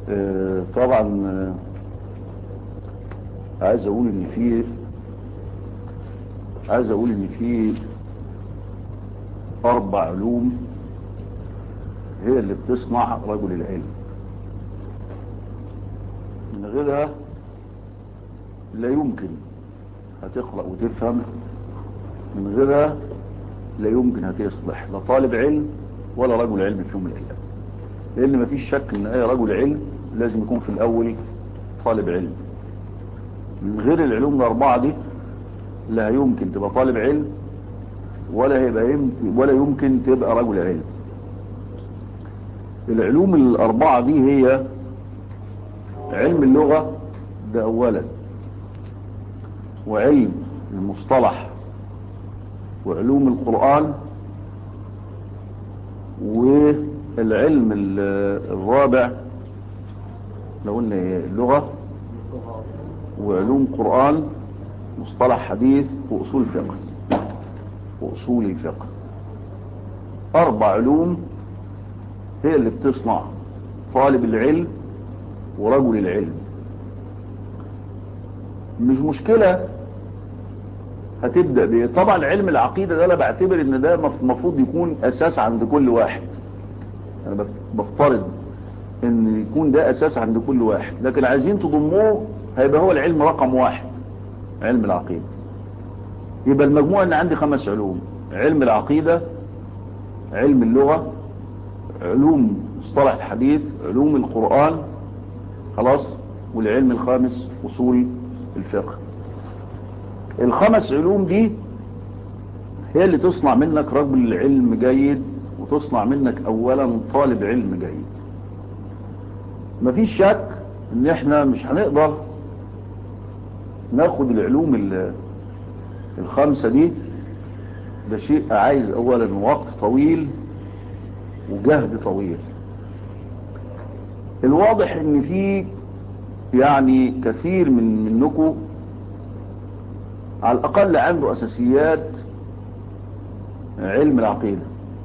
آه، طبعا آه، عايز اقول ان في عايز اقول ان في اربع علوم هي اللي بتصنع رجل العلم من غيرها لا يمكن هتقرأ وتفهم من غيرها لا يمكن هتصبح لا طالب علم ولا رجل علم في يوم من الايام لان مفيش شك ان اي رجل علم لازم يكون في الاول طالب علم من غير العلوم الاربعه دي لا يمكن تبقى طالب علم ولا هيبقى يمكن ولا يمكن تبقى رجل علم العلوم الاربعه دي هي علم اللغه ده اولا وعلم المصطلح وعلوم القرآن والعلم الرابع لو قلنا إيه؟ اللغة وعلوم قرآن مصطلح حديث وأصول فقه وأصول الفقه أربع علوم هي اللي بتصنع طالب العلم ورجل العلم مش مشكلة هتبدأ بيه طبعا علم العقيدة ده انا بعتبر ان ده المفروض يكون اساس عند كل واحد انا بفترض ان يكون ده اساس عند كل واحد لكن عايزين تضموه هيبقى هو العلم رقم واحد علم العقيدة يبقى المجموعة ان عندي خمس علوم علم العقيدة علم اللغة علوم مصطلح الحديث علوم القرآن خلاص والعلم الخامس اصول الفقه الخمس علوم دي هي اللي تصنع منك رجل علم جيد وتصنع منك اولا طالب علم جيد مفيش شك ان احنا مش هنقدر ناخد العلوم الخمسة دي ده شيء عايز اولا وقت طويل وجهد طويل الواضح ان في يعني كثير من منكم على الأقل عنده أساسيات علم العقيدة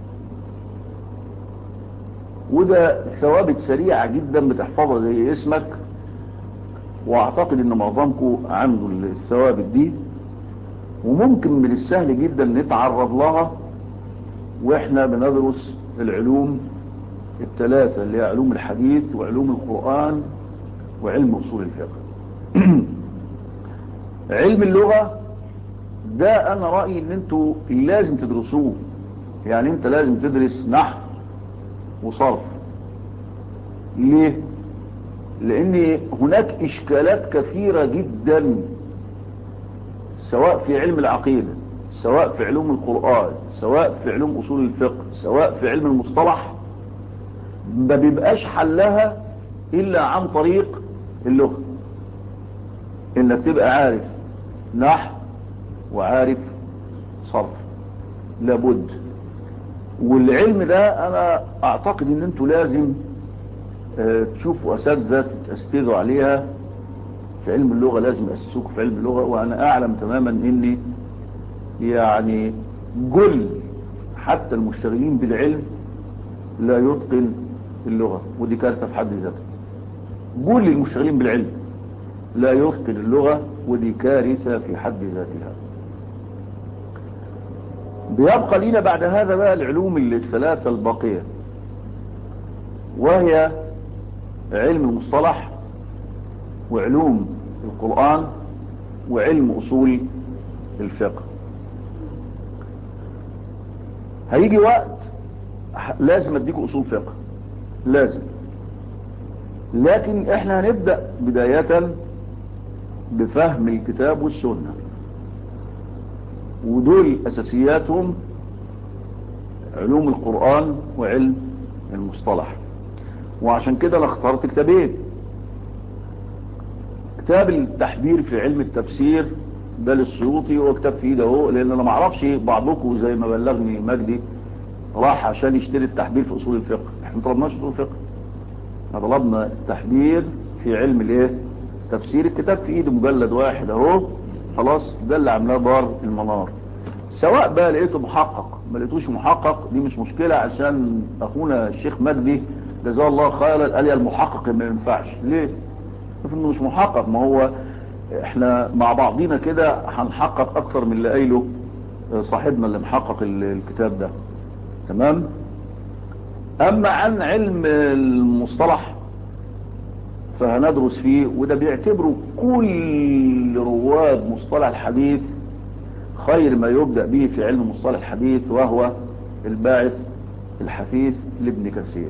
وده ثوابت سريعة جدا بتحفظها زي اسمك واعتقد ان معظمكم عنده الثوابت دي وممكن من السهل جدا نتعرض لها واحنا بندرس العلوم الثلاثة اللي هي علوم الحديث وعلوم القرآن وعلم أصول الفقه علم اللغة ده انا رأيي ان انتوا لازم تدرسوه يعني انت لازم تدرس نحو وصرف ليه لان هناك اشكالات كثيرة جدا سواء في علم العقيدة سواء في علوم القرآن سواء في علوم اصول الفقه سواء في علم المصطلح ما بيبقاش حلها الا عن طريق اللغة انك تبقى عارف نحو وعارف صرف لابد والعلم ده انا اعتقد ان انتوا لازم اه تشوفوا اساتذه تستاذوا عليها في علم اللغه لازم ياسسوكوا في علم اللغه وانا اعلم تماما اني يعني جل حتى المشتغلين بالعلم لا يتقن اللغه ودي كارثه في حد ذاتها جل المشتغلين بالعلم لا يتقن اللغه ودي كارثه في حد ذاتها بيبقى لنا بعد هذا بقى العلوم الثلاثة الباقية وهي علم المصطلح وعلوم القرآن وعلم أصول الفقه هيجي وقت لازم اديكم أصول فقه لازم لكن احنا هنبدأ بداية بفهم الكتاب والسنة ودول أساسياتهم علوم القرآن وعلم المصطلح وعشان كده انا اخترت كتابين كتاب التحبير في علم التفسير ده للسيوطي هو كتاب في ايده اهو لان انا ما اعرفش بعضكم زي ما بلغني مجدي راح عشان يشتري التحبير في اصول الفقه احنا ما طلبناش اصول الفقه احنا طلبنا التحبير في علم الايه تفسير الكتاب في ايده مجلد واحد اهو خلاص ده اللي عاملاه دار المنار سواء بقى لقيته محقق ما لقيتوش محقق دي مش مشكلة عشان اخونا الشيخ مجدي جزاه الله خيرا قال يا المحقق ما ينفعش ليه شوف انه مش محقق ما هو احنا مع بعضينا كده هنحقق اكتر من اللي قايله صاحبنا اللي محقق الكتاب ده تمام اما عن علم المصطلح فهندرس فيه وده بيعتبره كل رواد مصطلح الحديث خير ما يبدأ به في علم مصطلح الحديث وهو الباعث الحثيث لابن كثير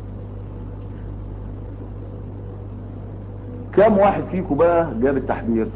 كم واحد فيكم بقى جاب التحبير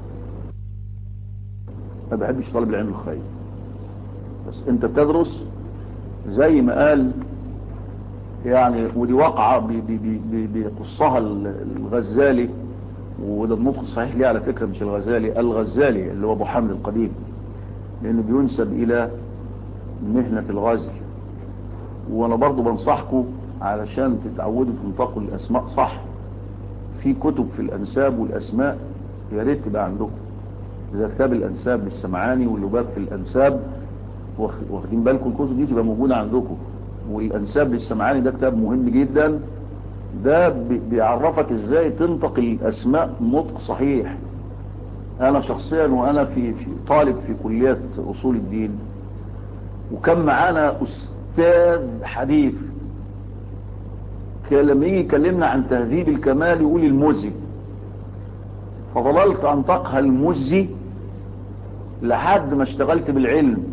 ما بحبش طالب العلم الخير بس انت بتدرس زي ما قال يعني ودي واقعة بي بي بي بيقصها الغزالي وده النطق الصحيح ليه على فكرة مش الغزالي الغزالي اللي هو ابو حامد القديم لانه بينسب الى مهنة الغزل وانا برضو بنصحكم علشان تتعودوا تنطقوا الاسماء صح في كتب في الانساب والاسماء يا ريت تبقى عندكم زي كتاب الانساب للسمعاني واللباب في الانساب واخدين بالكم الكتب دي تبقى موجودة عندكم والانساب للسمعاني ده كتاب مهم جدا ده بيعرفك ازاي تنطق الاسماء نطق صحيح انا شخصيا وانا في, في طالب في كلية اصول الدين وكان معانا استاذ حديث لما يجي يكلمنا عن تهذيب الكمال يقول المزي فظللت انطقها المزي لحد ما اشتغلت بالعلم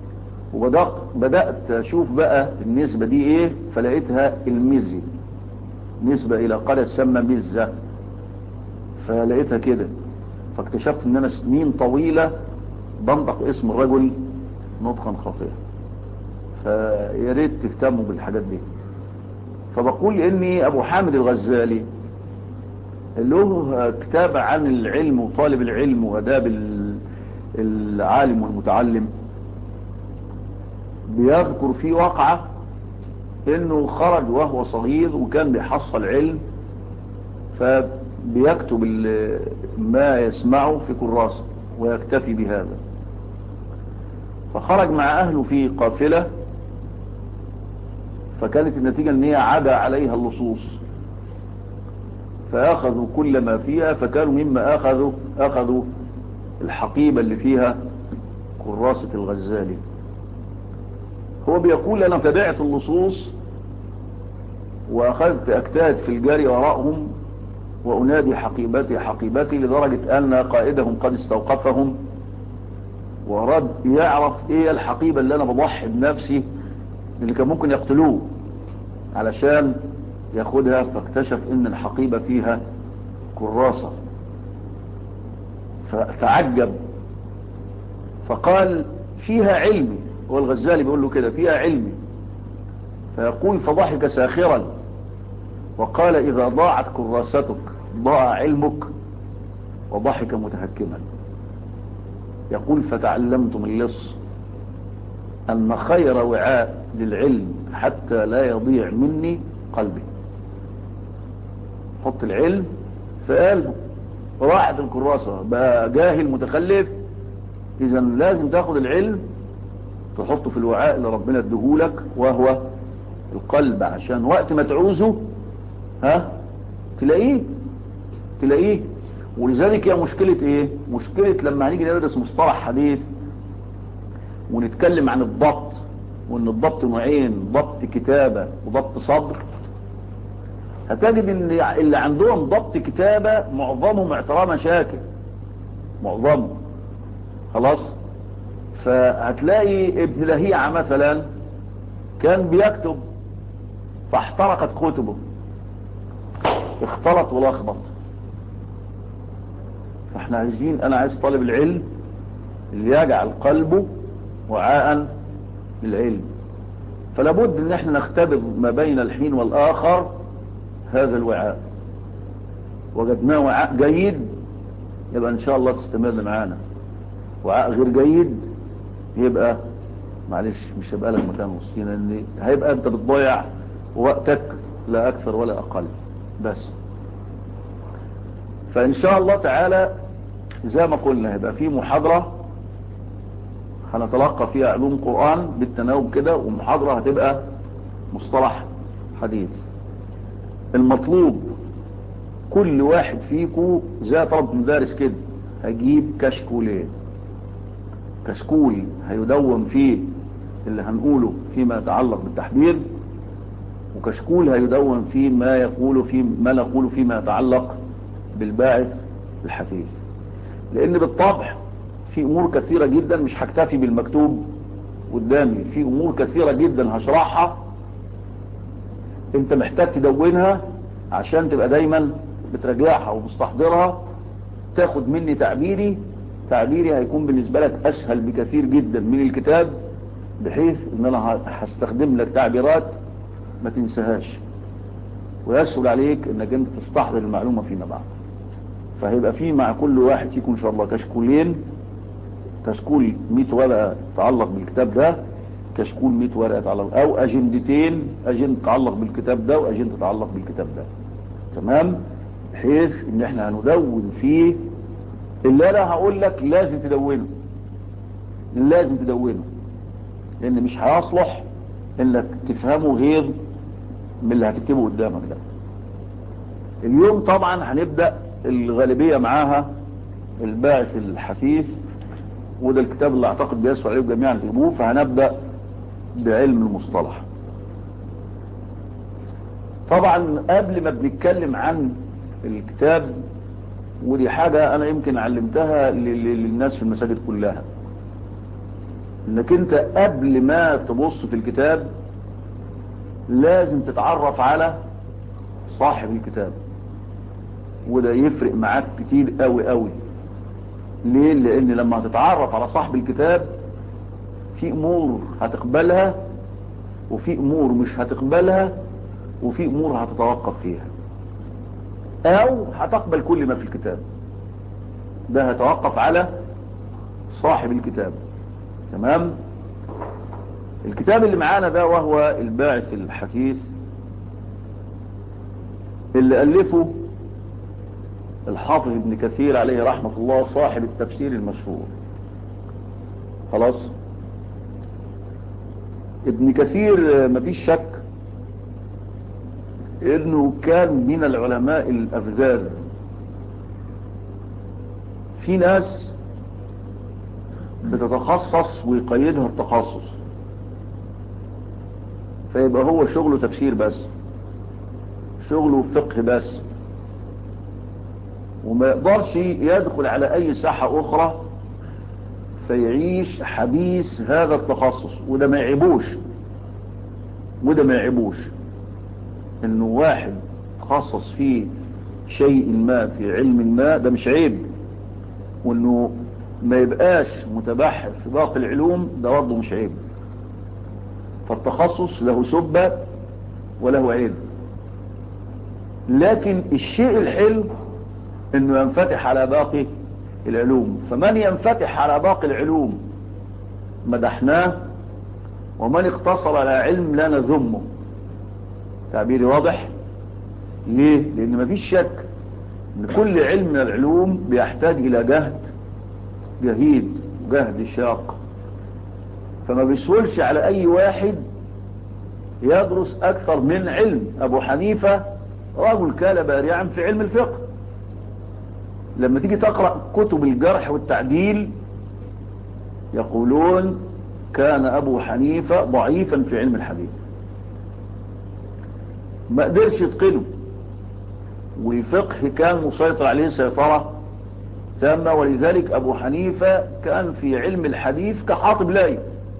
وبدأت اشوف بقى النسبة دي ايه فلقيتها المزي نسبة الى قرية تسمى مزة فلقيتها كده فاكتشفت ان انا سنين طويلة بنطق اسم الرجل نطقا خاطئا فيا ريت تهتموا بالحاجات دي فبقول اني ابو حامد الغزالي له كتاب عن العلم وطالب العلم واداب العالم والمتعلم بيذكر في واقعة انه خرج وهو صغير وكان بيحصل علم فبيكتب ما يسمعه في كراسة ويكتفي بهذا فخرج مع اهله في قافلة فكانت النتيجة ان هي عدا عليها اللصوص فاخذوا كل ما فيها فكانوا مما اخذوا اخذوا الحقيبة اللي فيها كراسة الغزالي هو بيقول انا تبعت اللصوص واخذت اجتهد في الجري وراءهم وانادي حقيبتي حقيبتي لدرجة ان قائدهم قد استوقفهم واراد يعرف ايه الحقيبة اللي انا بضحي بنفسي اللي كان ممكن يقتلوه علشان ياخدها فاكتشف ان الحقيبة فيها كراسة فتعجب فقال فيها علمي والغزالي بيقول له كده فيها علمي فيقول فضحك ساخرا وقال إذا ضاعت كراستك ضاع علمك وضحك متهكما يقول فتعلمت من لص أن خير وعاء للعلم حتى لا يضيع مني قلبي حط العلم في قلبه راحت الكراسة بقى جاهل متخلف إذا لازم تاخد العلم تحطه في الوعاء اللي ربنا ادهولك وهو القلب عشان وقت ما تعوزه ها تلاقيه تلاقيه ولذلك هي مشكلة ايه مشكلة لما هنيجي ندرس مصطلح حديث ونتكلم عن الضبط وان الضبط نوعين ضبط كتابة وضبط صدر هتجد ان اللي عندهم ضبط كتابة معظمهم اعتراض مشاكل معظمهم خلاص فهتلاقي ابن لهيعة مثلا كان بيكتب فاحترقت كتبه اختلط ولخبط فاحنا عايزين انا عايز طالب العلم اللي يجعل قلبه وعاء للعلم فلابد ان احنا نختبر ما بين الحين والاخر هذا الوعاء وجدناه وعاء جيد يبقى ان شاء الله تستمر معانا وعاء غير جيد يبقى معلش مش هيبقى لك مكان وسطينا لان هيبقى انت بتضيع وقتك لا اكثر ولا اقل بس فان شاء الله تعالى زي ما قلنا هيبقى في محاضرة هنتلقى فيها علوم قرآن بالتناوب كده ومحاضرة هتبقى مصطلح حديث المطلوب كل واحد فيكم زي طلب مدارس كده هجيب كشكولين كشكول هيدون فيه اللي هنقوله فيما يتعلق بالتحبير وكشكول هيدون فيه ما يقول في ما نقول فيما يتعلق بالباعث الحثيث لان بالطبع في امور كثيرة جدا مش هكتفي بالمكتوب قدامي في امور كثيرة جدا هشرحها انت محتاج تدونها عشان تبقى دايما بتراجعها ومستحضرها تاخد مني تعبيري تعبيري هيكون بالنسبة لك اسهل بكثير جدا من الكتاب بحيث ان انا هستخدم لك تعبيرات ما تنساهاش ويسهل عليك انك انت تستحضر المعلومة فيما بعد فهيبقى في مع كل واحد فيكم ان شاء الله كشكولين كشكول 100 ورقة تتعلق بالكتاب ده كشكول 100 ورقة تتعلق او اجندتين اجند تتعلق بالكتاب ده واجند تتعلق بالكتاب ده تمام بحيث ان احنا هندون فيه اللي انا هقول لك لازم تدونه لازم تدونه لان مش هيصلح انك تفهمه غير من اللي هتكتبه قدامك ده اليوم طبعا هنبدأ الغالبية معاها الباعث الحثيث وده الكتاب اللي اعتقد بيسوى عليه جميعا تجيبوه فهنبدأ بعلم المصطلح طبعا قبل ما بنتكلم عن الكتاب ودي حاجة انا يمكن علمتها للناس في المساجد كلها انك انت قبل ما تبص في الكتاب لازم تتعرف على صاحب الكتاب وده يفرق معاك كتير قوي قوي ليه لان لما هتتعرف على صاحب الكتاب في امور هتقبلها وفي امور مش هتقبلها وفي امور هتتوقف فيها او هتقبل كل ما في الكتاب ده هيتوقف على صاحب الكتاب تمام الكتاب اللي معانا ده وهو الباعث الحثيث اللي ألفه الحافظ ابن كثير عليه رحمة الله صاحب التفسير المشهور خلاص ابن كثير مفيش شك انه كان من العلماء الافذاذ في ناس بتتخصص ويقيدها التخصص فيبقى هو شغله تفسير بس شغله فقه بس وما يقدرش يدخل على اي ساحة اخرى فيعيش حديث هذا التخصص وده ما يعيبوش وده ما يعيبوش انه واحد تخصص في شيء ما في علم ما ده مش عيب وانه ما يبقاش متبحر في باقي العلوم ده برضه مش عيب فالتخصص له سبة وله عيب لكن الشيء الحلو انه ينفتح على باقي العلوم فمن ينفتح على باقي العلوم مدحناه ومن اقتصر على علم لا نذمه تعبيري واضح ليه لان مفيش شك ان كل علم من العلوم بيحتاج الى جهد جهيد جهد شاق فما بيسولش على اي واحد يدرس اكثر من علم ابو حنيفة رجل كان بارعا في علم الفقه لما تيجي تقرأ كتب الجرح والتعديل يقولون كان ابو حنيفة ضعيفا في علم الحديث ما قدرش يتقنه والفقه كان مسيطر عليه سيطرة تامة ولذلك ابو حنيفة كان في علم الحديث كحاطب لاي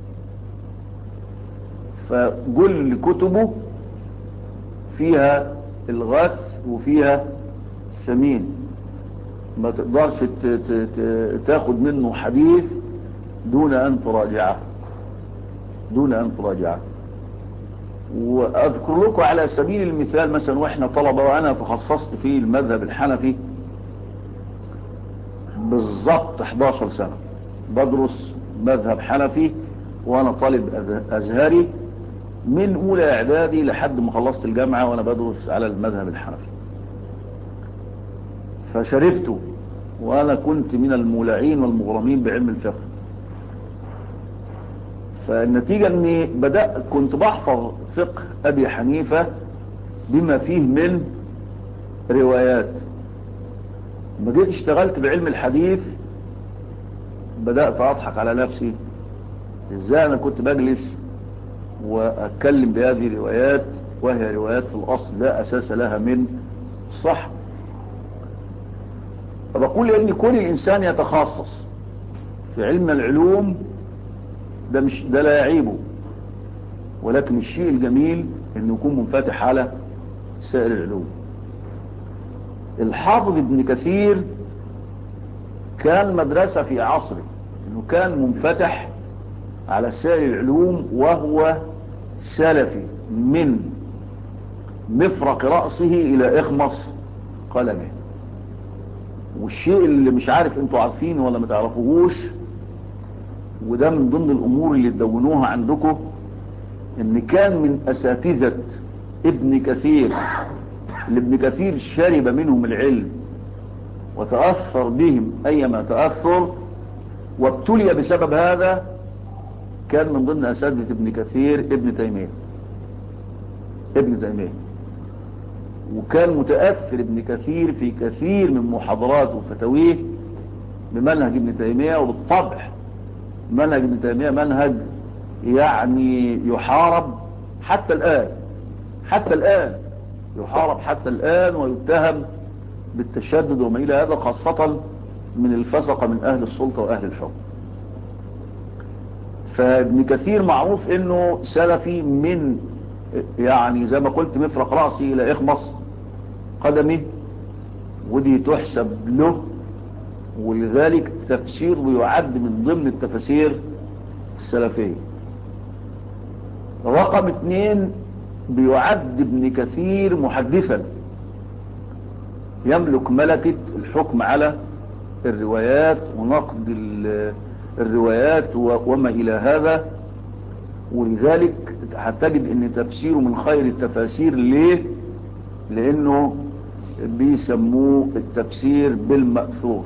فكل كتبه فيها الغث وفيها الثمين ما تقدرش تاخد منه حديث دون ان تراجعه دون ان تراجعه واذكر لكم على سبيل المثال مثلا واحنا طلبة وانا تخصصت في المذهب الحنفي بالضبط 11 سنة بدرس مذهب حنفي وانا طالب ازهري من اولى اعدادي لحد ما خلصت الجامعة وانا بدرس على المذهب الحنفي فشربته وانا كنت من المولعين والمغرمين بعلم الفقه فالنتيجة اني بدأت كنت بحفظ فقه ابي حنيفة بما فيه من روايات لما جيت اشتغلت بعلم الحديث بدأت أضحك على نفسي ازاي انا كنت بجلس واتكلم بهذه الروايات وهي روايات في الاصل لا اساس لها من الصح فبقول ان كل الانسان يتخصص في علم العلوم ده مش ده لا يعيبه ولكن الشيء الجميل انه يكون منفتح على سائر العلوم الحافظ ابن كثير كان مدرسة في عصره انه كان منفتح على سائر العلوم وهو سلفي من مفرق رأسه الى اخمص قلمه والشيء اللي مش عارف انتوا عارفينه ولا ما تعرفوهوش وده من ضمن الامور اللي تدونوها عندكم ان كان من اساتذة ابن كثير اللي ابن كثير شرب منهم العلم وتأثر بهم ايما تأثر وابتلي بسبب هذا كان من ضمن اساتذة ابن كثير ابن تيمية ابن تيمية وكان متأثر ابن كثير في كثير من محاضراته وفتاويه بمنهج ابن تيمية وبالطبع منهج ابن تيمية منهج يعني يحارب حتى الآن حتى الآن يحارب حتى الآن ويتهم بالتشدد وما إلى هذا خاصة من الفسق من أهل السلطة وأهل الحكم فابن كثير معروف انه سلفي من يعني زي ما قلت مفرق رأسي الى اخمص قدمي ودي تحسب له ولذلك تفسير ويعد من ضمن التفاسير السلفية رقم اتنين بيعد ابن كثير محدثا يملك ملكة الحكم على الروايات ونقد الروايات وما إلى هذا ولذلك هتجد ان تفسيره من خير التفاسير ليه لانه بيسموه التفسير بالمأثور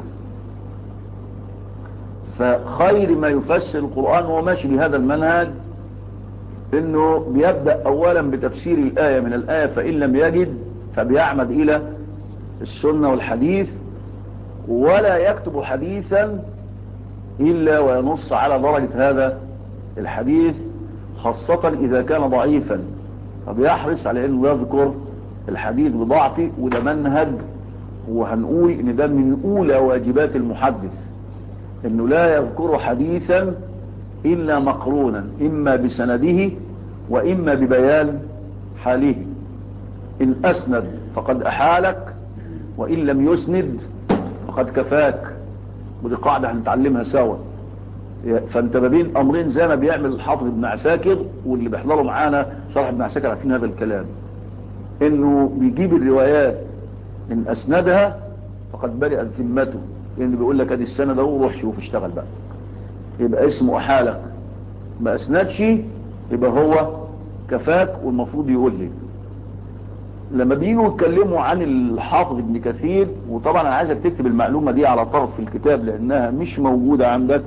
فخير ما يفسر القرآن هو ماشي بهذا المنهج انه بيبدأ اولا بتفسير الآية من الآية فإن لم يجد فبيعمد الى السنة والحديث ولا يكتب حديثا إلا وينص على درجة هذا الحديث خاصة إذا كان ضعيفا فبيحرص على أنه يذكر الحديث بضعفه وده منهج وهنقول ان ده من اولى واجبات المحدث انه لا يذكر حديثا الا مقرونا اما بسنده واما ببيان حاله ان اسند فقد احالك وان لم يسند فقد كفاك ودي قاعدة هنتعلمها سوا فانت ما بين امرين زي ما بيعمل الحافظ ابن عساكر واللي بيحضروا معانا شرح ابن عساكر عارفين هذا الكلام انه بيجيب الروايات ان اسندها فقد برئت ذمته لانه بيقول لك ادي السند اهو روح شوف اشتغل بقى يبقى اسمه حالك ما اسندش يبقى هو كفاك والمفروض يقول لي لما بييجوا يتكلموا عن الحافظ ابن كثير وطبعا انا عايزك تكتب المعلومة دي على طرف في الكتاب لانها مش موجودة عندك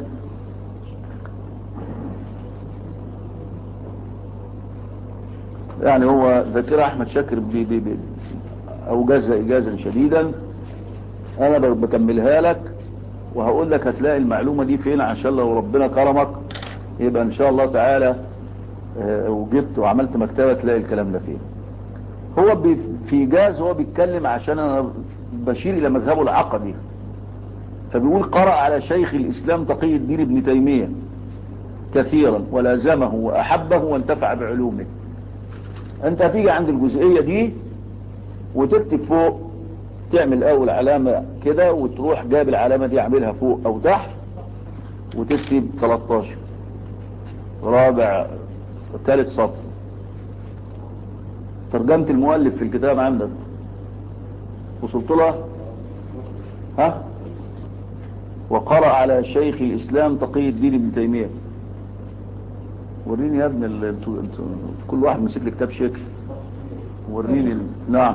يعني هو ذاكرة احمد شاكر بي بي بي اوجاز اجازا شديدا انا بكملها لك وهقول لك هتلاقي المعلومة دي فين عشان لو ربنا كرمك يبقى ان شاء الله تعالى وجبت وعملت مكتبة تلاقي الكلام ده فين هو في جاز هو بيتكلم عشان انا بشير الى مذهبه العقدي فبيقول قرأ على شيخ الاسلام تقي الدين ابن تيمية كثيرا ولازمه واحبه وانتفع بعلومه انت هتيجي عند الجزئية دي وتكتب فوق تعمل اول علامة كده وتروح جاب العلامة دي عاملها فوق او تحت وتكتب 13 رابع ثالث سطر ترجمة المؤلف في الكتاب عندك وصلت لها ها وقرأ على شيخ الإسلام تقي الدين ابن تيمية وريني يا ابن ال... انتو... انتو... كل واحد مسك لي كتاب شكل وريني ال... نعم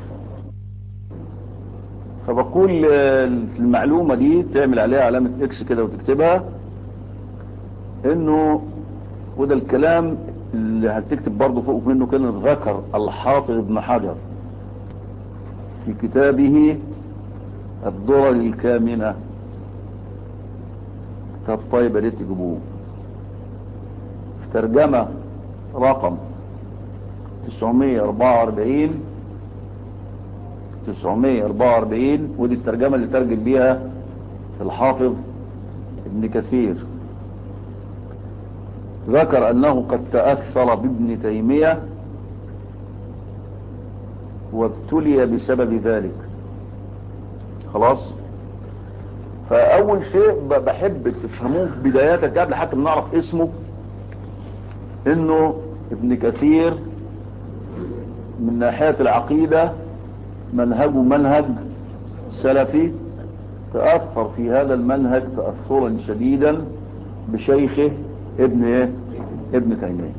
فبقول المعلومة دي تعمل عليها علامة اكس كده وتكتبها انه وده الكلام اللي هتكتب برضه فوق منه كلمة ذكر الحافظ ابن حجر في كتابه الدرر الكامنة كتاب طيب يا ريت تجيبوه في ترجمة رقم 944 944 ودي الترجمة اللي ترجم بيها الحافظ ابن كثير ذكر أنه قد تأثر بابن تيمية وابتلي بسبب ذلك خلاص فأول شيء بحب تفهموه في بداياتك قبل حتى بنعرف اسمه انه ابن كثير من ناحية العقيدة منهجه منهج سلفي تأثر في هذا المنهج تأثرا شديدا بشيخه ابن ايه ابن تيمية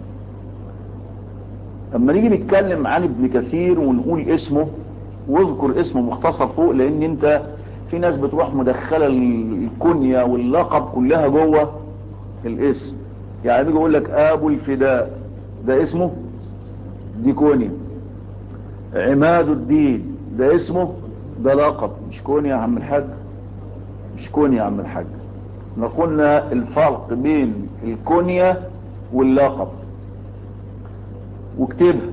اما نيجي نتكلم عن ابن كثير ونقول اسمه واذكر اسمه مختصر فوق لان انت في ناس بتروح مدخلة الكنية واللقب كلها جوه الاسم يعني بيجي يقول لك ابو الفداء ده اسمه دي كونية عماد الدين ده اسمه ده لقب مش كونية يا عم الحاج مش كونية يا عم الحاج احنا قلنا الفرق بين الكونية واللقب واكتبها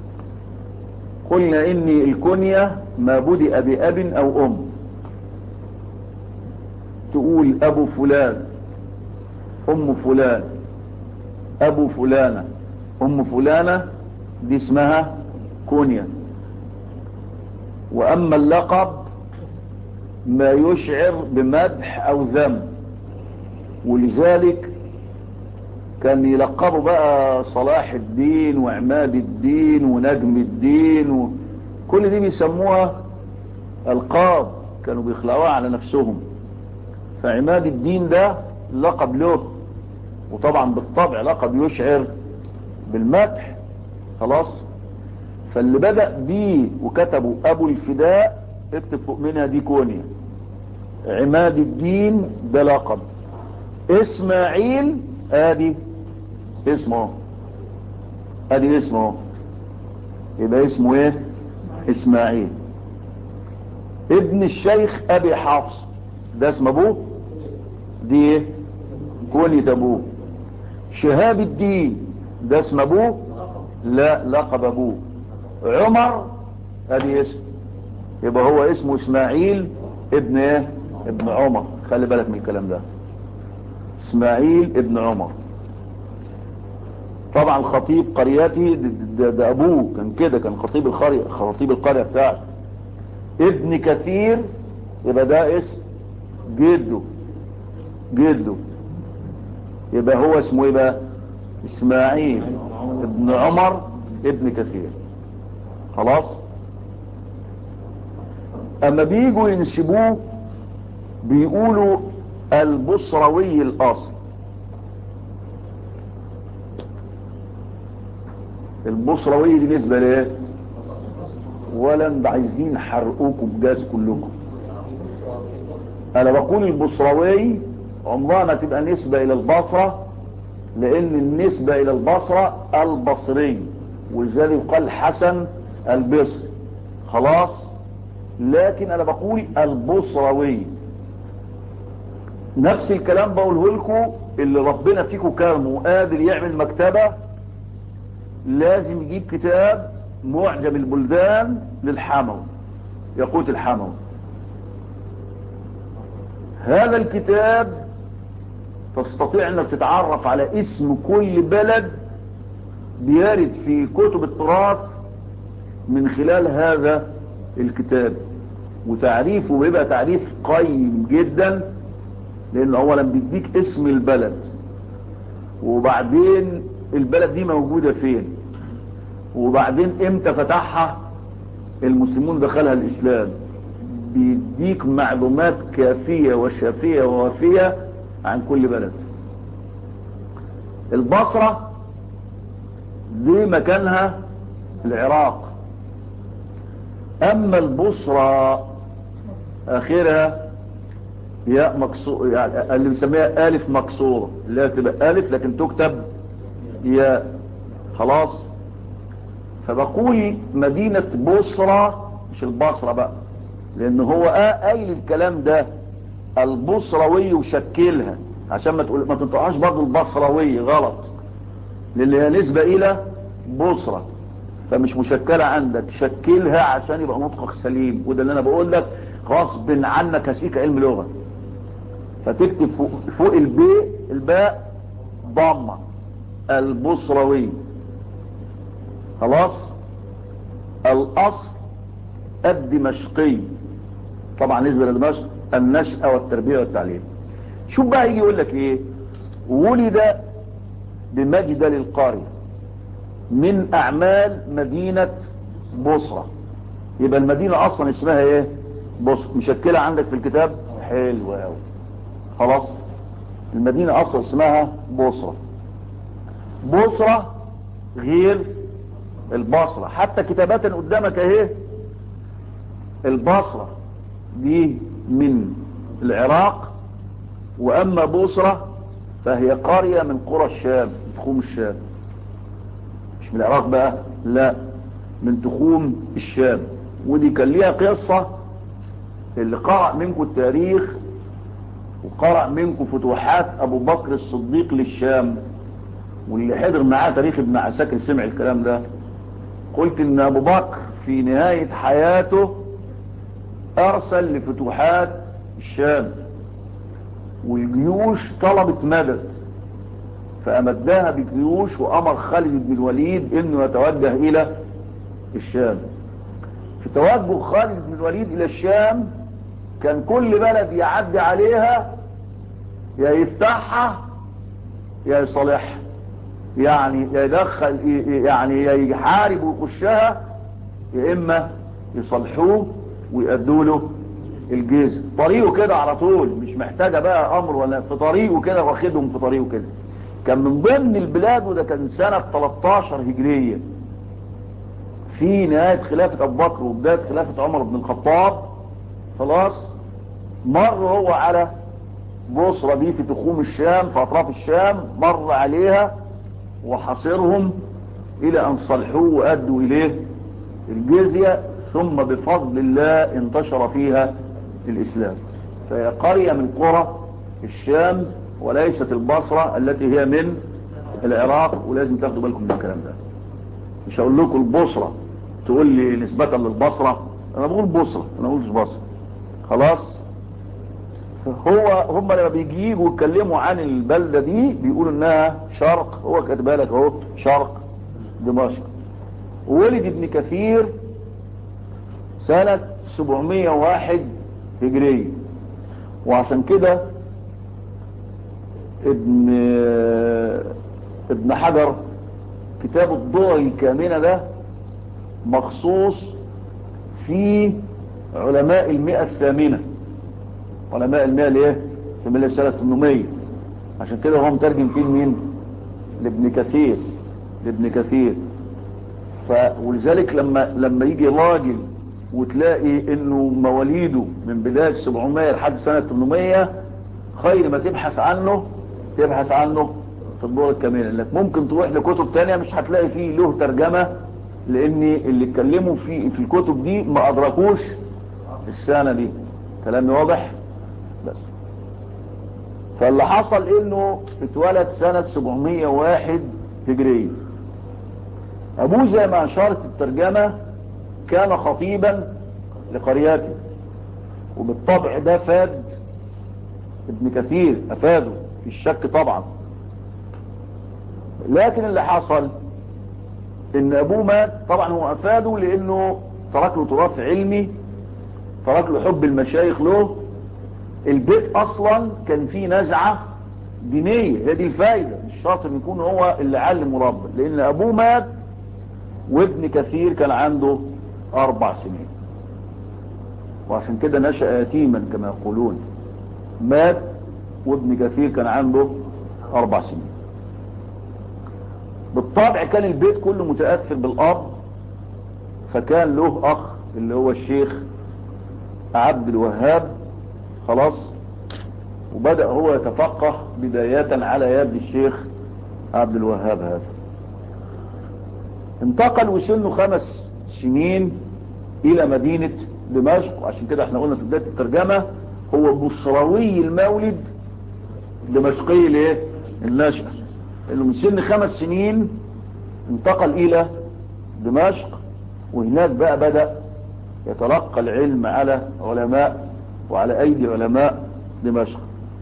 قلنا ان الكونية ما بدأ بأب او ام تقول ابو فلان ام فلان ابو فلانة ام فلانة دي اسمها كونية واما اللقب ما يشعر بمدح او ذم ولذلك كان يلقبوا بقى صلاح الدين وعماد الدين ونجم الدين وكل دي بيسموها القاب كانوا بيخلقوها على نفسهم فعماد الدين ده لقب له وطبعا بالطبع لقب يشعر بالمدح خلاص فاللي بدأ بيه وكتبوا ابو الفداء اكتب فوق منها دي كونيا عماد الدين ده لقب اسماعيل ادي اسمه ادي اسمه يبقى اسمه ايه اسماعيل ابن الشيخ ابي حفص ده اسم ابوه دي ايه كونية ابوه شهاب الدين ده اسم ابوه لا لقب ابوه عمر ادي اسم يبقى هو اسمه اسماعيل ابن ايه ابن عمر خلي بالك من الكلام ده اسماعيل ابن عمر طبعا خطيب قريته ده, ده, ده ابوه كان كده كان خطيب القرية خطيب القرية بتاعته ابن كثير يبقى ده اسم جده جده يبقى هو اسمه ايه بقى اسماعيل ابن عمر ابن كثير خلاص اما بيجوا ينسبوه بيقولوا البصروي الاصل البصروي دي نسبة ليه ولا عايزين حرقوكم بجاز كلكم انا بقول البصروي عمرها ما تبقى نسبة الى البصرة لان النسبة الى البصرة البصري ولذلك يقال حسن البصري خلاص لكن انا بقول البصروي نفس الكلام بقوله لكم اللي ربنا فيكم كرمه قادر يعمل مكتبة لازم يجيب كتاب معجم البلدان للحموي يقوت الحموي هذا الكتاب تستطيع انك تتعرف على اسم كل بلد بيرد في كتب التراث من خلال هذا الكتاب وتعريفه بيبقى تعريف قيم جدا لان اولا بيديك اسم البلد وبعدين البلد دي موجودة فين وبعدين امتى فتحها المسلمون دخلها الاسلام بيديك معلومات كافية وشافية ووافية عن كل بلد البصرة دي مكانها العراق اما البصرة اخرها ياء مكسور يعني اللي بيسميها الف مكسورة اللي هي تبقى الف لكن تكتب ياء خلاص فبقول مدينة بصرة مش البصرة بقى لان هو قايل الكلام ده البصروي وشكلها عشان ما تقول ما تنطقهاش برضه البصروي غلط لان هي نسبة الى بصرة فمش مشكلة عندك شكلها عشان يبقى نطقك سليم وده اللي انا بقول لك غصب عنك هسيك علم لغة فتكتب فوق, فوق الباء الباء ضمة البصروي خلاص الاصل الدمشقي طبعا نسبة لدمشق النشأة والتربية والتعليم شوف بقى يجي يقول لك ايه ولد بمجدل القرية من اعمال مدينة بصرة يبقى المدينة اصلا اسمها ايه بصرة مشكلة عندك في الكتاب حلو قوي خلاص المدينة اصلا اسمها بصرة بصرة غير البصرة حتى كتابات قدامك اهي البصرة دي من العراق واما بصرة فهي قرية من قرى الشام تخوم الشام مش من العراق بقى لا من تخوم الشام ودي كان ليها قصة اللي قرأ منكم التاريخ وقرأ منكم فتوحات ابو بكر الصديق للشام واللي حضر معاه تاريخ ابن عساكر سمع الكلام ده قلت ان ابو بكر في نهاية حياته ارسل لفتوحات الشام والجيوش طلبت مدد فامدها بجيوش وامر خالد بن الوليد انه يتوجه الى الشام في توجه خالد بن الوليد الى الشام كان كل بلد يعدي عليها يا يفتحها يا يصالحها يعني يا يدخل يعني يا يحارب ويخشها يا اما يصلحوه ويأدوا له الجيزة طريقه كده على طول مش محتاجة بقى امر ولا في طريقه كده واخدهم في طريقه كده كان من ضمن البلاد وده كان سنة 13 هجرية في نهاية خلافة ابو بكر وبداية خلافة عمر بن الخطاب خلاص مر هو على بصرة دي في تخوم الشام في اطراف الشام مر عليها وحصرهم الى ان صلحوه وادوا اليه الجزية ثم بفضل الله انتشر فيها الاسلام فهي قرية من قرى الشام وليست البصرة التي هي من العراق ولازم تاخدوا بالكم من الكلام ده مش هقول لكم البصرة تقول لي نسبة للبصرة انا بقول بصرة انا بقولش بصرة خلاص هو هم لما بيجيبوا يتكلموا عن البلدة دي بيقولوا انها شرق هو كاتبها لك اهو شرق دمشق ولد ابن كثير سنة 701 هجرية وعشان كده ابن ابن حجر كتاب الضوء الكامنة ده مخصوص في علماء المئة الثامنة علماء المئة الايه في مئة سنة 800 عشان كده هو مترجم فيه مين لابن كثير لابن كثير ف ولذلك لما لما يجي راجل وتلاقي انه مواليده من بداية 700 لحد سنة 800 خير ما تبحث عنه تبحث عنه في الدور الكاملة لانك ممكن تروح لكتب تانية مش هتلاقي فيه له ترجمة لان اللي اتكلموا في في الكتب دي ما ادركوش السنة دي كلامي واضح بس فاللي حصل انه اتولد سنة 701 هجرية ابوه زي ما اشارت الترجمة كان خطيبا لقرياته وبالطبع ده فاد ابن كثير افاده في الشك طبعا لكن اللي حصل ان ابوه مات طبعا هو افاده لانه ترك له تراث علمي ترك له حب المشايخ له البيت اصلا كان فيه نزعة دينية هي دي الفايدة مش شرط ان يكون هو اللي علم مربى لان ابوه مات وابن كثير كان عنده اربع سنين وعشان كده نشأ يتيما كما يقولون مات وابن كثير كان عنده اربع سنين بالطبع كان البيت كله متأثر بالاب فكان له اخ اللي هو الشيخ عبد الوهاب خلاص وبدأ هو يتفقه بداية على يد الشيخ عبد الوهاب هذا انتقل وسنه خمس سنين الى مدينة دمشق عشان كده احنا قلنا في بداية الترجمة هو بصروي المولد دمشقي الايه النشأة انه من سن خمس سنين انتقل الى دمشق وهناك بقى بدأ يتلقى العلم على علماء وعلى ايدي علماء دمشق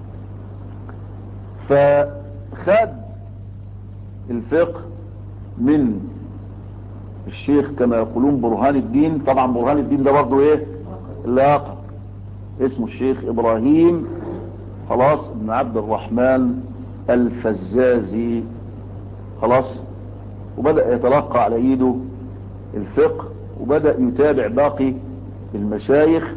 فخد الفقه من الشيخ كما يقولون برهان الدين طبعا برهان الدين ده برضه ايه لاقب اسمه الشيخ ابراهيم خلاص ابن عبد الرحمن الفزازي خلاص وبدأ يتلقى على ايده الفقه وبدأ يتابع باقي المشايخ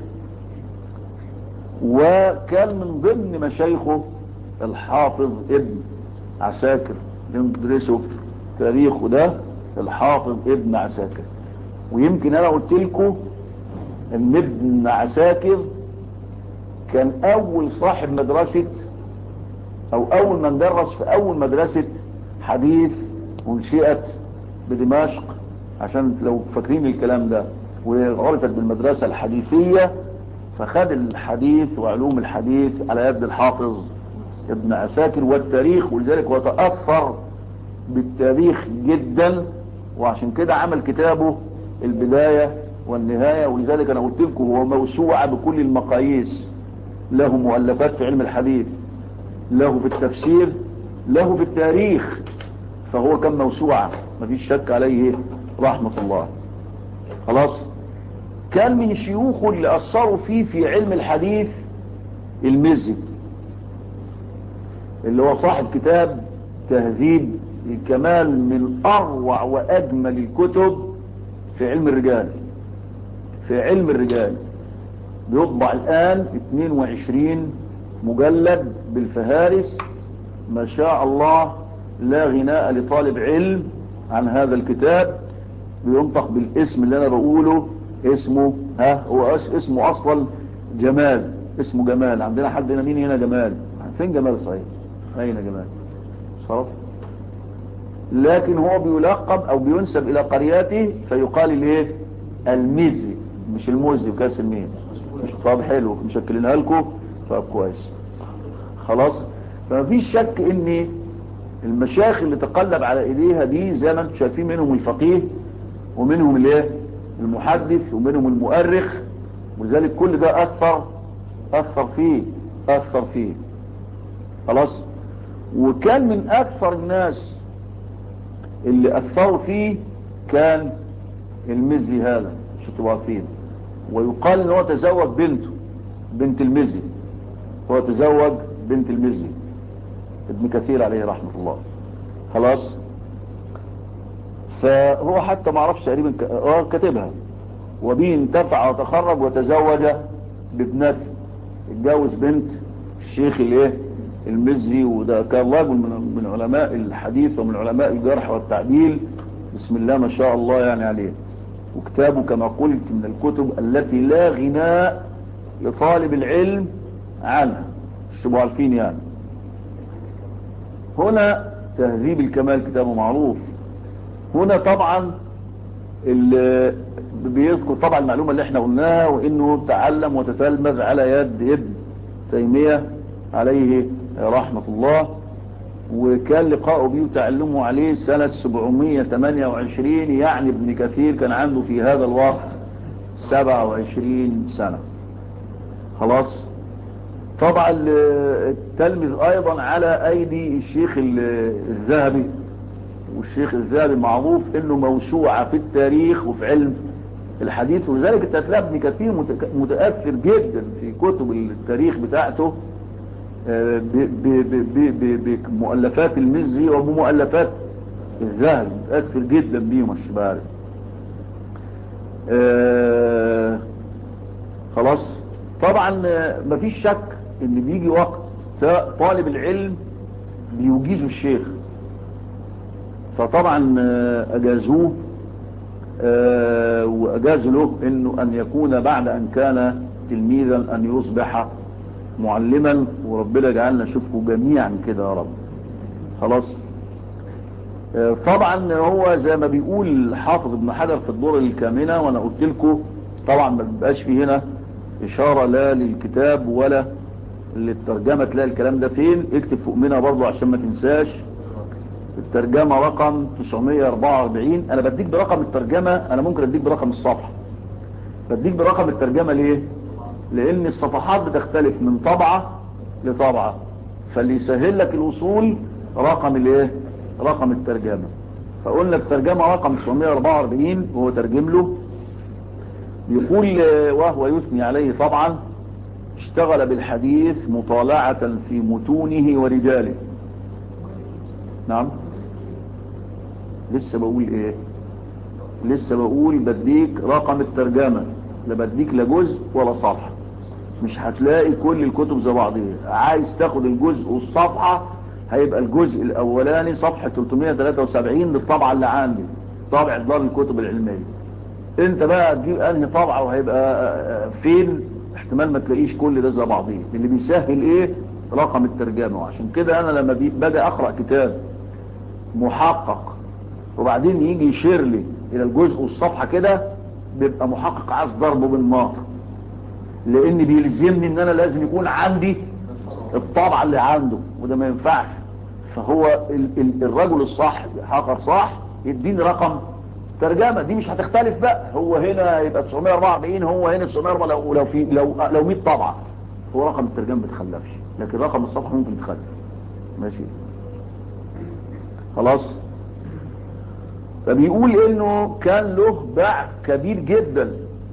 وكان من ضمن مشايخه الحافظ ابن عساكر ندرسه تاريخه ده الحافظ ابن عساكر ويمكن انا قلت لكم ان ابن عساكر كان اول صاحب مدرسة او اول من درس في اول مدرسة حديث انشئت بدمشق عشان لو فاكرين الكلام ده وعرفت بالمدرسة الحديثية فخد الحديث وعلوم الحديث على يد الحافظ ابن عساكر والتاريخ ولذلك هو تأثر بالتاريخ جدا وعشان كده عمل كتابه البداية والنهاية ولذلك انا قلت لكم هو موسوعة بكل المقاييس له مؤلفات في علم الحديث له في التفسير له في التاريخ فهو كان موسوعة مفيش شك عليه رحمة الله خلاص كان من شيوخه اللي أثروا فيه في علم الحديث المزي اللي هو صاحب كتاب تهذيب الكمال من أروع وأجمل الكتب في علم الرجال في علم الرجال بيطبع الآن 22 مجلد بالفهارس ما شاء الله لا غناء لطالب علم عن هذا الكتاب بينطق بالاسم اللي انا بقوله اسمه ها هو اسمه اصلا جمال اسمه جمال عندنا حد هنا مين هنا جمال فين جمال صحيح اين جمال صرف لكن هو بيلقب او بينسب الى قريته فيقال الايه المزي مش المزي وكاس المين مش طب حلو مشكلينها لكم طب كويس خلاص فمفيش شك ان المشايخ اللي تقلب على ايديها دي زي ما انتم شايفين منهم الفقيه ومنهم الايه المحدث ومنهم المؤرخ ولذلك كل ده اثر اثر فيه اثر فيه خلاص وكان من اكثر الناس اللي اثروا فيه كان المزي هذا مش تبقوا عارفين ويقال ان هو تزوج بنته بنت المزي هو تزوج بنت المزي ابن كثير عليه رحمة الله خلاص فهو حتى ما عرفش تقريبا كاتبها وبه انتفع وتخرج وتزوج بابنته اتجوز بنت الشيخ الايه المزي وده كان رجل من من علماء الحديث ومن علماء الجرح والتعديل بسم الله ما شاء الله يعني عليه وكتابه كما قلت من الكتب التي لا غناء لطالب العلم عنها مش تبقوا عارفين يعني هنا تهذيب الكمال كتابه معروف هنا طبعا اللي بيذكر طبعا المعلومة اللي احنا قلناها وانه تعلم وتتلمذ على يد ابن تيمية عليه رحمة الله وكان لقاءه بيه وتعلمه عليه سنة 728 يعني ابن كثير كان عنده في هذا الوقت 27 سنة خلاص طبعا التلمذ ايضا على ايدي الشيخ الذهبي والشيخ الذهبي معروف انه موسوعة في التاريخ وفي علم الحديث ولذلك انت هتلاقي ابن كثير متأثر جدا في كتب التاريخ بتاعته بمؤلفات المزي وبمؤلفات الذهبي متأثر جدا بيهم الشباب خلاص طبعا مفيش شك ان بيجي وقت طالب العلم بيجيزه الشيخ فطبعا اجازوه واجازوا له انه ان يكون بعد ان كان تلميذا ان يصبح معلما وربنا يجعلنا نشوفه جميعا كده يا رب خلاص آه، طبعا هو زي ما بيقول حافظ ابن حجر في الدور الكامنة وانا قلت لكم طبعا ما بيبقاش في هنا اشارة لا للكتاب ولا للترجمة تلاقي الكلام ده فين اكتب فوق منها برضو عشان ما تنساش الترجمة رقم 944 انا بديك برقم الترجمة انا ممكن اديك برقم الصفحة بديك برقم الترجمة ليه لان الصفحات بتختلف من طبعة لطبعة فاللي يسهل لك الوصول رقم الايه رقم الترجمة فقلنا الترجمة رقم 944 وهو ترجم له بيقول آه، وهو يثني عليه طبعا اشتغل بالحديث مطالعة في متونه ورجاله نعم لسه بقول ايه لسه بقول بديك رقم الترجمة لا بديك لا جزء ولا صفحة مش هتلاقي كل الكتب زي بعضها عايز تاخد الجزء والصفحة هيبقى الجزء الاولاني صفحة 373 للطبعة اللي عندي طابع دار الكتب العلمية انت بقى تجيب انهي طبعة وهيبقى فين احتمال ما تلاقيش كل ده زي بعضيه اللي بيسهل ايه رقم الترجمة وعشان كده انا لما بي- باجي اقرأ كتاب محقق وبعدين يجي يشير لي الى الجزء والصفحة كده بيبقى محقق عايز ضربه بالنار لان بيلزمني ان انا لازم يكون عندي الطبعة اللي عنده وده ما ينفعش فهو ال ال الرجل الصح حقر صح يديني رقم ترجمة دي مش هتختلف بقى هو هنا يبقى 944 هو هنا 944 لو لو في لو لو 100 طبعة هو رقم الترجمة ما بيتخلفش لكن رقم الصفحة ممكن يتخلف ماشي خلاص فبيقول انه كان له باع كبير جدا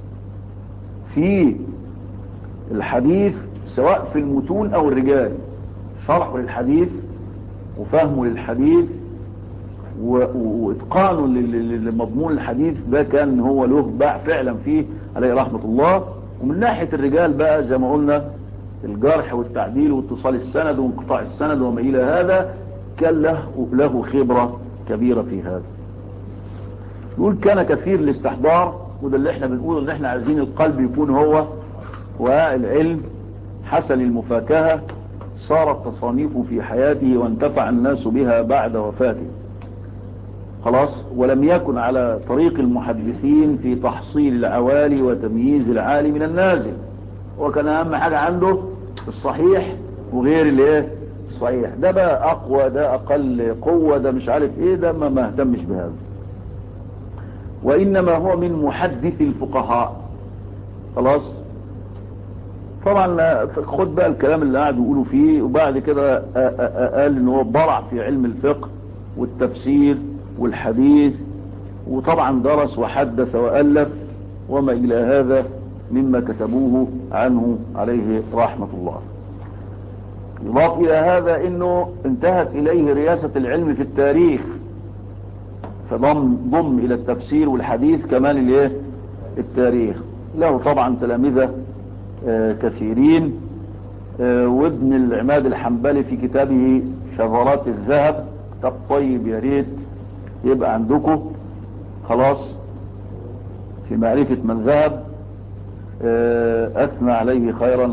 في الحديث سواء في المتون او الرجال شرحه للحديث وفهمه للحديث و- و- واتقانه لل- لل- لمضمون الحديث ده كان هو له باع فعلا فيه عليه رحمة الله ومن ناحية الرجال بقى زي ما قلنا الجرح والتعديل واتصال السند وانقطاع السند وما إلى هذا كان له, له خبرة كبيرة في هذا يقول كان كثير الاستحضار وده اللي احنا بنقوله ان احنا عايزين القلب يكون هو والعلم حسن المفاكهة صارت تصانيفه في حياته وانتفع الناس بها بعد وفاته خلاص ولم يكن على طريق المحدثين في تحصيل العوالي وتمييز العالي من النازل وكان اهم حاجة عنده الصحيح وغير الايه الصحيح ده بقى اقوى ده اقل قوة ده مش عارف ايه ده ما ما اهتمش بهذا وانما هو من محدث الفقهاء خلاص طبعا خد بقى الكلام اللي قاعد يقولوا فيه وبعد كده قال ان هو برع في علم الفقه والتفسير والحديث وطبعا درس وحدث وألف وما إلى هذا مما كتبوه عنه عليه رحمة الله يضاف إلى هذا أنه انتهت إليه رياسة العلم في التاريخ فضم ضم إلى التفسير والحديث كمان الايه التاريخ له طبعا تلامذة آه كثيرين آه وابن العماد الحنبلي في كتابه شذرات الذهب كتاب طيب يا ريت يبقى عندكم خلاص في معرفة من ذهب آه أثنى عليه خيرا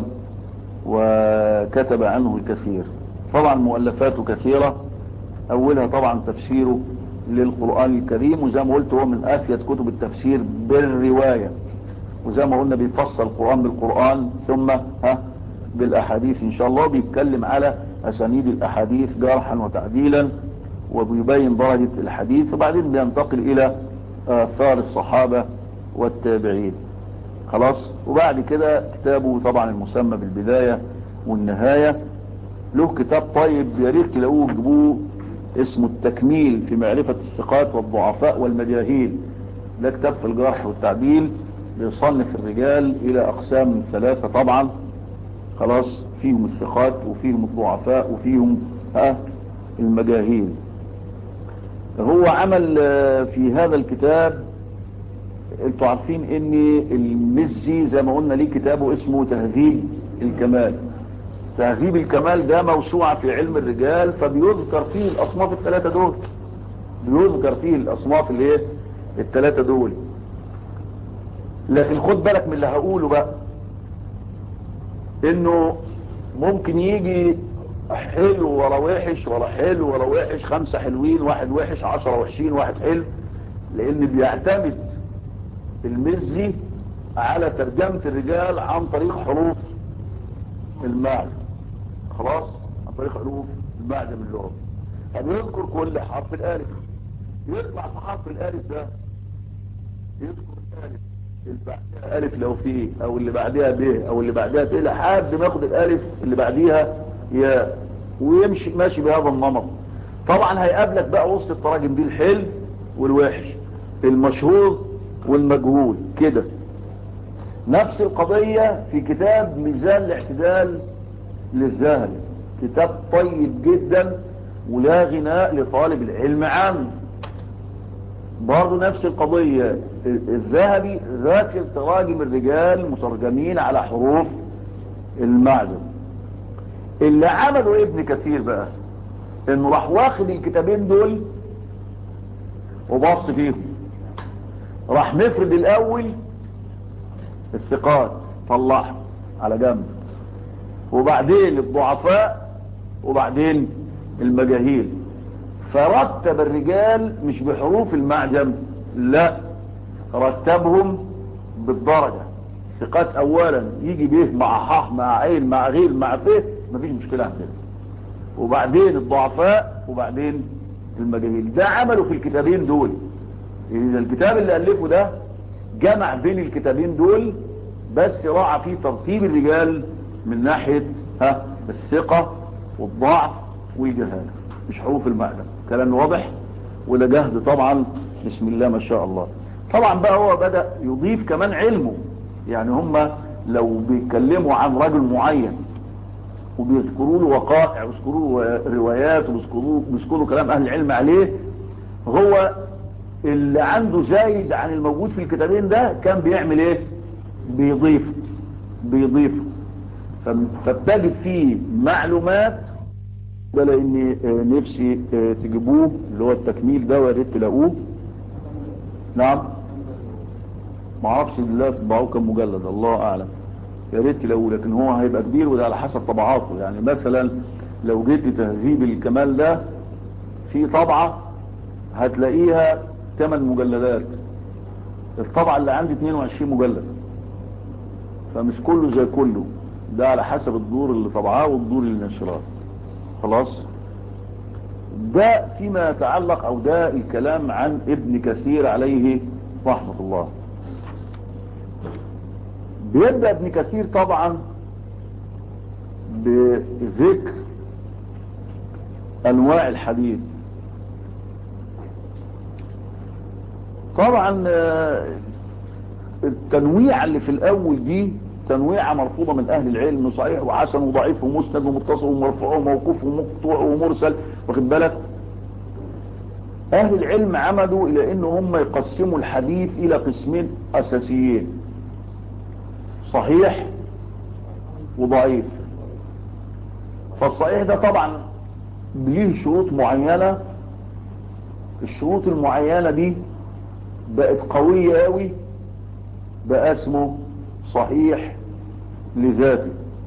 وكتب عنه الكثير طبعا مؤلفاته كثيرة أولها طبعا تفسيره للقرآن الكريم وزي ما قلت هو من أفيد كتب التفسير بالرواية وزي ما قلنا بيفصل القرآن بالقرآن ثم ها بالأحاديث إن شاء الله بيتكلم على أسانيد الأحاديث جرحا وتعديلا وبيبين درجة الحديث وبعدين بينتقل إلى آثار الصحابة والتابعين خلاص وبعد كده كتابه طبعا المسمى بالبداية والنهاية له كتاب طيب يا ريت تلاقوه جيبوه اسمه التكميل في معرفة الثقات والضعفاء والمجاهيل ده كتاب في الجرح والتعديل بيصنف الرجال الى اقسام ثلاثة طبعا خلاص فيهم الثقات وفيهم الضعفاء وفيهم ها المجاهيل هو عمل في هذا الكتاب انتوا عارفين ان المزي زي ما قلنا ليه كتابه اسمه تهذيب الكمال تهذيب الكمال ده موسوعة في علم الرجال فبيذكر فيه الاصناف الثلاثة دول بيذكر فيه الاصناف الايه الثلاثة دول لكن خد بالك من اللي هقوله بقى انه ممكن يجي حلو ورا وحش ورا حلو ورا وحش خمسة حلوين واحد وحش عشرة وحشين واحد حلو لان بيعتمد المزي على ترجمة الرجال عن طريق حروف المعنى خلاص عن طريق حروف المعنى من اللغة فبيذكر كل حرف الالف يطلع في حرف الالف ده يذكر الالف اللي بعدها الف لو فيه او اللي بعدها ب او اللي بعدها ت لحد ما ياخد الالف اللي بعديها يا ويمشي ماشي بهذا النمط طبعا هيقابلك بقى وسط التراجم دي الحلو والوحش المشهور والمجهول كده نفس القضية في كتاب ميزان الاعتدال للذهبي كتاب طيب جدا ولا غناء لطالب العلم عنه برضه نفس القضية الذهبي ذاكر تراجم الرجال مترجمين على حروف المعدن اللي عمله ابن كثير بقى انه راح واخد الكتابين دول وبص فيهم راح نفرد الاول الثقات طلعهم على جنب وبعدين الضعفاء وبعدين المجاهيل فرتب الرجال مش بحروف المعجم لا رتبهم بالدرجة الثقات اولا يجي به مع ح مع عين مع غير مع ف مفيش مشكلة عندنا وبعدين الضعفاء وبعدين المجاهيل ده عمله في الكتابين دول إذا الكتاب اللي ألفه ده جمع بين الكتابين دول بس راعى فيه ترتيب الرجال من ناحية ها الثقة والضعف والجهالة مش حروف المعدن كلام واضح ولا جهد طبعا بسم الله ما شاء الله طبعا بقى هو بدأ يضيف كمان علمه يعني هم لو بيتكلموا عن رجل معين وبيذكروا له وقائع ويذكروا له روايات وبيذكروا كلام اهل العلم عليه هو اللي عنده زايد عن الموجود في الكتابين ده كان بيعمل ايه بيضيف بيضيف فبتجد فيه معلومات بلا اني نفسي تجيبوه اللي هو التكميل ده ويا ريت تلاقوه نعم ما اعرفش بالله طبعوه كم مجلد الله اعلم يا ريت تلاقوه لكن هو هيبقى كبير وده على حسب طبعاته يعني مثلا لو جيت لتهذيب الكمال ده في طبعه هتلاقيها 8 مجلدات الطبعة اللي عندي 22 مجلد فمش كله زي كله ده على حسب الدور اللي طبعاه والدور اللي نشراه خلاص ده فيما يتعلق او ده الكلام عن ابن كثير عليه رحمة الله بيبدأ ابن كثير طبعا بذكر انواع الحديث طبعا التنويع اللي في الاول دي تنويعة مرفوضة من اهل العلم صحيح وحسن وضعيف ومسند ومتصل ومرفوع وموقوف ومقطوع ومرسل واخد بالك اهل العلم عمدوا الى ان هم يقسموا الحديث الى قسمين اساسيين صحيح وضعيف فالصحيح ده طبعا ليه شروط معينة الشروط المعينة دي بقت قوية قوي بقى اسمه صحيح لذاته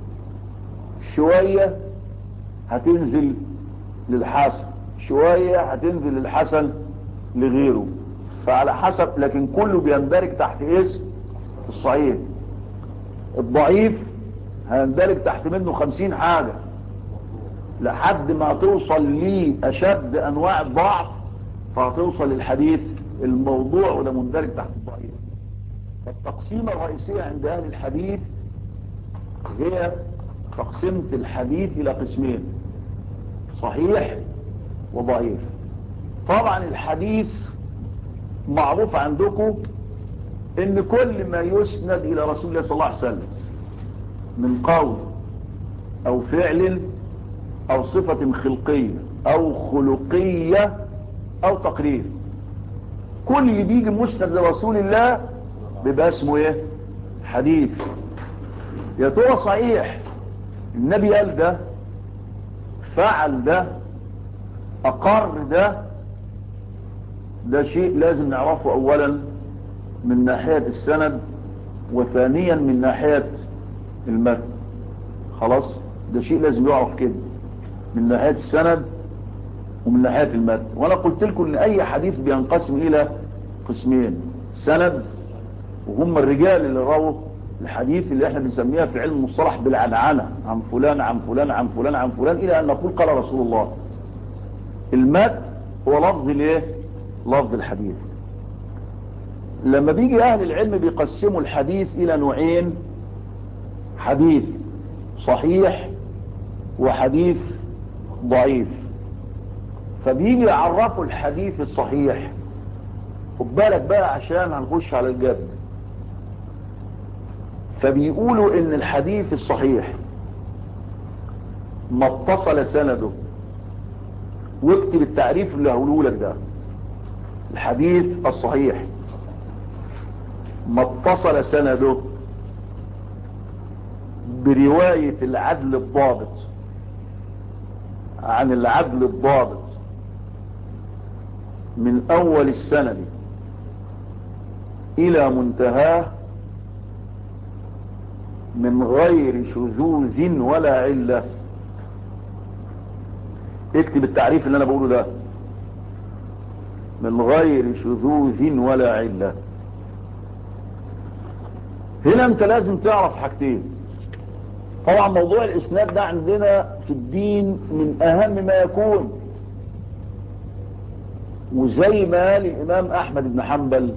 شوية هتنزل للحسن شوية هتنزل للحسن لغيره فعلى حسب لكن كله بيندرج تحت اسم الصحيح الضعيف هيندرج تحت منه خمسين حاجة لحد ما توصل ليه اشد انواع الضعف فهتوصل للحديث الموضوع وده مندرج تحت الضعيف فالتقسيمة الرئيسية عند اهل الحديث هي تقسيمة الحديث الى قسمين صحيح وضعيف طبعا الحديث معروف عندكم ان كل ما يسند الى رسول الله صلى الله عليه وسلم من قول او فعل او صفة خلقية او خلقية او تقرير كل اللي بيجي مسند لرسول الله بيبقى اسمه ايه حديث يا ترى صحيح النبي قال ده فعل ده اقر ده ده شيء لازم نعرفه اولا من ناحية السند وثانيا من ناحية المتن خلاص ده شيء لازم يعرف كده من ناحية السند ومن ناحية المتن وانا قلت لكم ان اي حديث بينقسم الى قسمين سند وهم الرجال اللي رووا الحديث اللي احنا بنسميها في علم المصطلح بالعنعنة عن فلان عن فلان عن فلان عن فلان الى ان نقول قال رسول الله المتن هو لفظ الايه لفظ الحديث لما بيجي اهل العلم بيقسموا الحديث الى نوعين حديث صحيح وحديث ضعيف فبيجي يعرفوا الحديث الصحيح خد بالك بقى عشان هنخش على الجد فبيقولوا ان الحديث الصحيح ما اتصل سنده واكتب التعريف اللي هقوله لك ده الحديث الصحيح ما اتصل سنده برواية العدل الضابط عن العدل الضابط من اول السند الى منتهاه من غير شذوذ ولا علة اكتب التعريف اللي انا بقوله ده من غير شذوذ ولا علة هنا انت لازم تعرف حاجتين طبعا موضوع الاسناد ده عندنا في الدين من اهم ما يكون وزي ما قال الامام احمد بن حنبل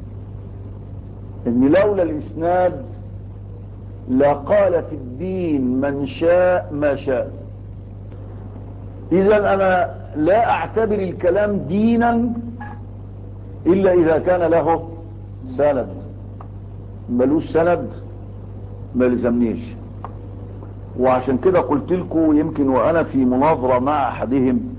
ان لولا الاسناد لقال في الدين من شاء ما شاء اذا انا لا اعتبر الكلام دينا الا اذا كان له سند ملوش سند ما لزمنيش وعشان كده قلت لكم يمكن وانا في مناظرة مع احدهم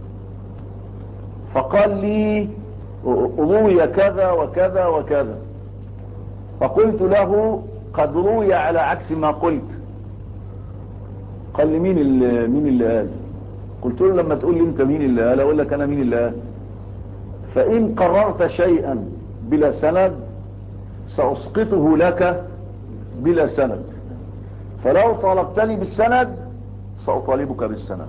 فقال لي روي كذا وكذا وكذا فقلت له قد روي على عكس ما قلت قال لي مين اللي, مين اللي قال قلت له لما تقول لي انت مين اللي قال اقول لك انا مين اللي قال فان قررت شيئا بلا سند ساسقطه لك بلا سند فلو طالبتني بالسند ساطالبك بالسند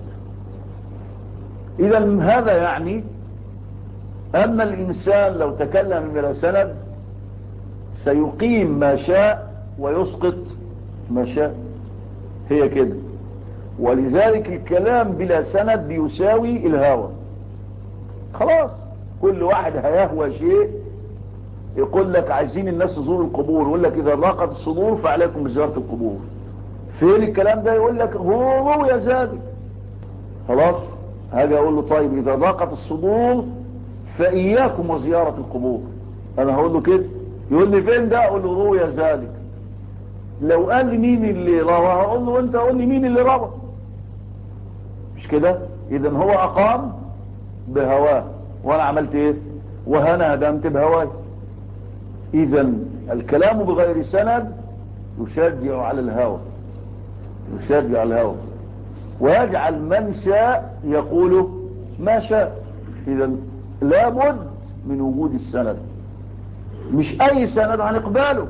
اذا هذا يعني ان الانسان لو تكلم بلا سند سيقيم ما شاء ويسقط ما شاء هي كده ولذلك الكلام بلا سند بيساوي الهوى خلاص كل واحد هيهوى شيء يقول لك عايزين الناس تزور القبور يقول لك اذا ضاقت الصدور فعليكم بزيارة القبور فين الكلام ده يقول لك هو هو يا ذلك خلاص هاجي اقول له طيب اذا ضاقت الصدور فاياكم وزيارة القبور انا هقول له كده يقول لي فين ده اقول له روي ذلك لو قال لي مين اللي روى هقول له انت قول لي مين اللي روى مش كده اذا هو اقام بهواه وانا عملت ايه وانا هدمت بهواي اذا الكلام بغير سند يشجع على الهوى يشجع على الهوى ويجعل من شاء يقول ما شاء اذا لابد من وجود السند مش اي سند هنقبله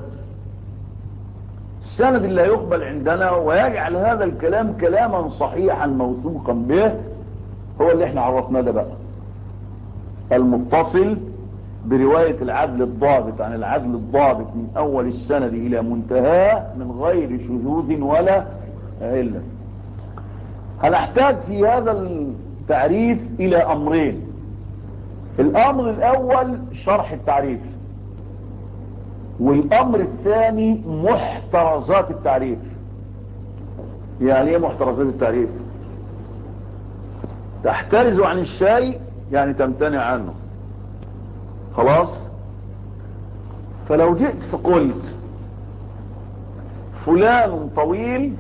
السند اللي يقبل عندنا ويجعل هذا الكلام كلاما صحيحا موثوقا به هو اللي احنا عرفناه ده بقى المتصل برواية العدل الضابط عن العدل الضابط من اول السند الى منتهاه من غير شذوذ ولا علة هنحتاج في هذا التعريف الى امرين الامر الاول شرح التعريف والامر الثاني محترزات التعريف يعني ايه محترزات التعريف تحترز عن الشيء يعني تمتنع عنه خلاص فلو جئت فقلت فلان طويل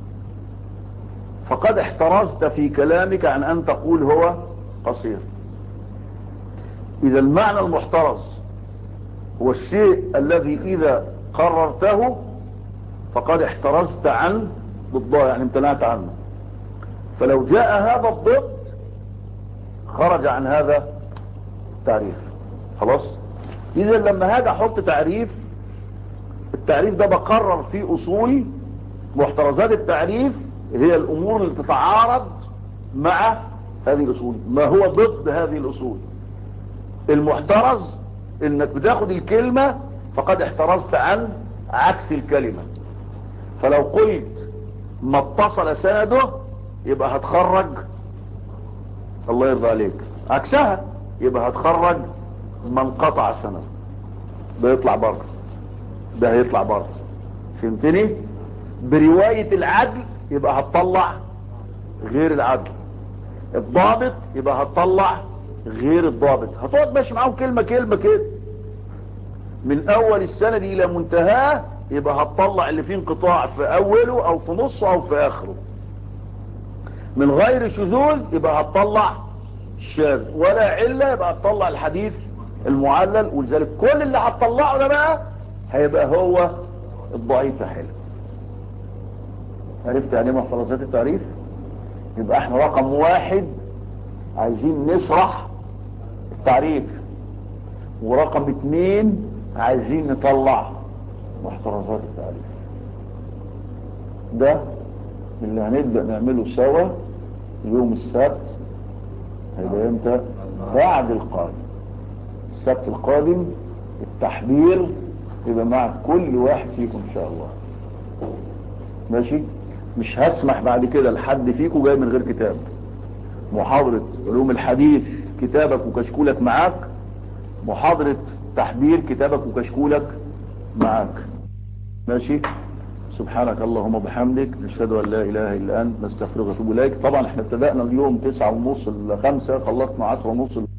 فقد احترزت في كلامك عن ان تقول هو قصير اذا المعنى المحترز هو الشيء الذي اذا قررته فقد احترزت عن ضده يعني امتنعت عنه فلو جاء هذا الضد خرج عن هذا التعريف خلاص اذا لما هاجي احط تعريف التعريف ده بقرر فيه اصول محترزات التعريف هي الامور اللي تتعارض مع هذه الاصول ما هو ضد هذه الاصول المحترز انك بتاخد الكلمة فقد احترزت عن عكس الكلمة فلو قلت ما اتصل سنده يبقى هتخرج الله يرضى عليك عكسها يبقى هتخرج من قطع سنده ده يطلع بره ده هيطلع بره فهمتني برواية العدل يبقى هتطلع غير العدل الضابط يبقى هتطلع غير الضابط هتقعد ماشي معاهم كلمة كلمة كده من اول السند الى منتهاه يبقى هتطلع اللي فيه انقطاع في اوله او في نصه او في اخره من غير شذوذ يبقى هتطلع الشاذ ولا علة يبقى هتطلع الحديث المعلل ولذلك كل اللي هتطلعه ده بقى هيبقى هو الضعيف حلو عرفت يعني ايه محفظات التعريف يبقى احنا رقم واحد عايزين نشرح التعريف ورقم اتنين عايزين نطلع محترزات التعريف ده اللي هنبدأ نعمله سوا يوم السبت هيبقى امتى بعد القادم السبت القادم التحبير يبقى مع كل واحد فيكم ان شاء الله ماشي مش هسمح بعد كده لحد فيكم جاي من غير كتاب محاضرة علوم الحديث كتابك وكشكولك معاك محاضرة تحبير كتابك وكشكولك معاك ماشي سبحانك اللهم وبحمدك نشهد ان لا اله الا انت نستغفرك ونتوب اليك طبعا احنا ابتدأنا اليوم تسعة ونص ل 5 خلصنا 10 ونص